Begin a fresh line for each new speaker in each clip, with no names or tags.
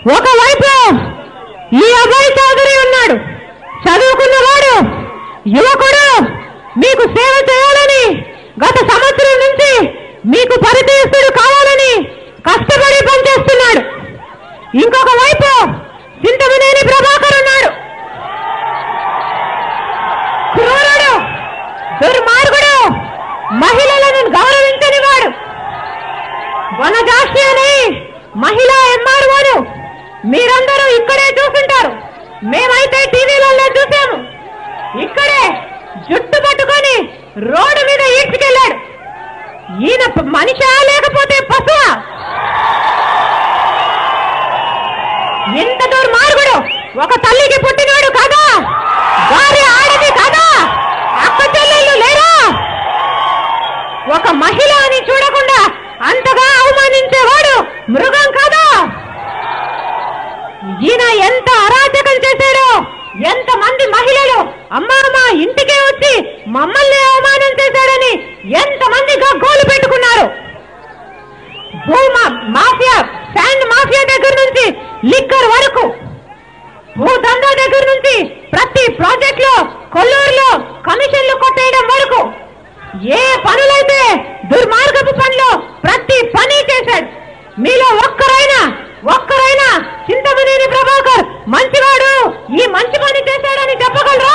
ఒకవైపు ఈ అబ్బాయి చౌదరి ఉన్నాడు చదువుకున్నవాడు యువకుడు మీకు సేవ చేయాలని గత సంవత్సరం నుంచి మీకు పరిచయస్తుడు కావాలని కష్టపడి పనిచేస్తున్నాడు ఇంకొక వైపు చింతమనేని ప్రభాకర్ ఉన్నాడు క్రూరుడు దుర్మార్గుడు మహిళలను గౌరవించని వాడు వనజాక్షి అని మహిళా ఎంఆర్ఓను మీరందరూ ఇక్కడే చూసుంటారు మేమైతే టీవీలలో చూసాము ఇక్కడే జుట్టు పట్టుకొని రోడ్డు మీద ఈడ్చుకెళ్ళాడు ఈయన ప- మనిషా లేకపోతే పశువా ఎంత దుర్మార్గుడు ఒక తల్లికి పుట్టినాడు కదా వారి ఆడది కదా అక్క చెల్లెళ్ళు లేరా ఒక మహిళ అని చూడకుండా అంతగా అవమానించేవాడు మృగం కదా ఈయన ఎంత అరాచకం చేశాడో ఎంత మంది మహిళలు అమ్మా మా ఇంటికే వచ్చి మమ్మల్ని అవమానం చేశాడని ఎంత మంది గగ్గోలు పెట్టుకున్నారు భూమా మాఫియా శాండ్ మాఫియా దగ్గర నుంచి లిక్కర్ వరకు భూదందా దగ్గర నుంచి ప్రతి ప్రాజెక్ట్ లో కొల్లూరులో కమిషన్లు కొట్టేయడం వరకు ఏ పనులైతే దుర్మార్గపు పనులు ప్రతి పని చేశాడు మీలో ఒక్కరైనా ఒక్కరైనా చింతమనేని ప్రభాకర్ మంచివాడు ఈ మంచి పని చేశాడని చెప్పగలరా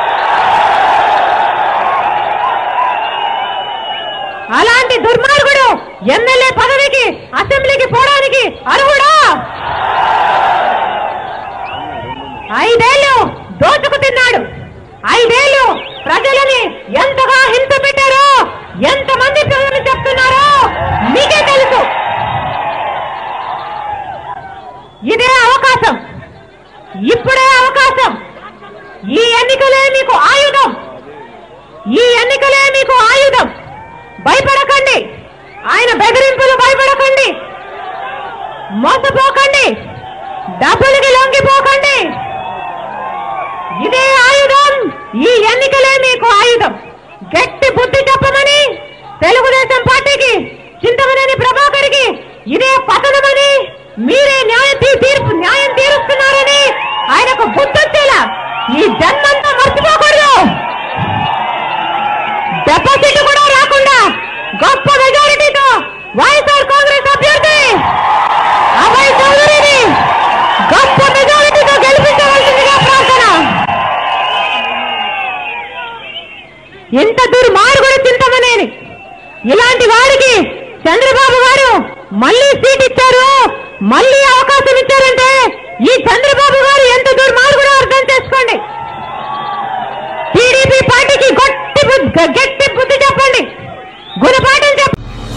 అలాంటి దుర్మార్గుడు ఎమ్మెల్యే పదవికి అసెంబ్లీకి పోవడానికి అర్హుడా ఐదేళ్లు దోచుకు తిన్నాడు ఐదేళ్లు ప్రజలని ఎంతగా హింస పెట్టారో ఎంతమంది ప్రజలు చెప్తున్నారో మీకే తెలుసు ఇదే అవకాశం ఇప్పుడే అవకాశం ఈ ఎన్నికలే మీకు ఆయుధం ఈ ఎన్నికలే మీకు ఆయుధం భయపడకండి ఆయన బెదిరింపులు భయపడకండి మోసపోకండి డబ్బులకి లొంగిపోకండి ఇదే ఆయుధం ఈ ఎన్నికలే మీకు ఆయుధం గట్టి బుద్ధి చెప్పమని తెలుగుదేశం పార్టీకి చింతమనేని ప్రభాకర్కి ఇదే పతనమని మీరే న్యాయ తీ- తీర్పు న్యాయం తీరుస్తున్నారని ఆయనకు బుద్ధొచ్చేలా ఈ జన్మంతా మర్చిపోకూడదు డిపాజిట్ కూడా రాకుండా గొప్ప మెజారిటీతో వైఎస్ఆర్ కాంగ్రెస్ అభ్యర్థి అభయ్ చౌదరిని గొప్ప మెజారిటీతో గెలిపించవలసిందిగా ప్రార్థన ఇంత దుర్మార్గుడు చింతమనేని ఇలాంటి వారికి చంద్రబాబు గారు మళ్ళీ సీట్ ఇచ్చారు మళ్ళీ అవకాశం ఇచ్చారంటే ఈ చంద్రబాబు గారు ఎంత దుర్మార్గుడో అర్థం చేసుకోండి టీడీపీ పార్టీకి గట్టి బుద్ధి గట్టి బుద్ధి చెప్పండి గుణపాఠం చెప్పండి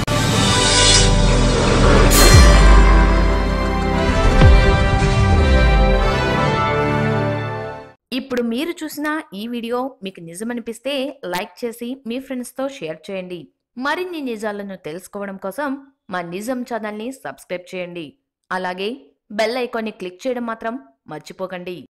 ఇప్పుడు మీరు చూసిన ఈ వీడియో మీకు నిజమనిపిస్తే లైక్ చేసి మీ ఫ్రెండ్స్తో షేర్ చేయండి మరిన్ని నిజాలను తెలుసుకోవడం కోసం మా నిజం ఛానల్ని సబ్స్క్రైబ్ చేయండి అలాగే బెల్ ఐకాన్ని క్లిక్ చేయడం మాత్రం మర్చిపోకండి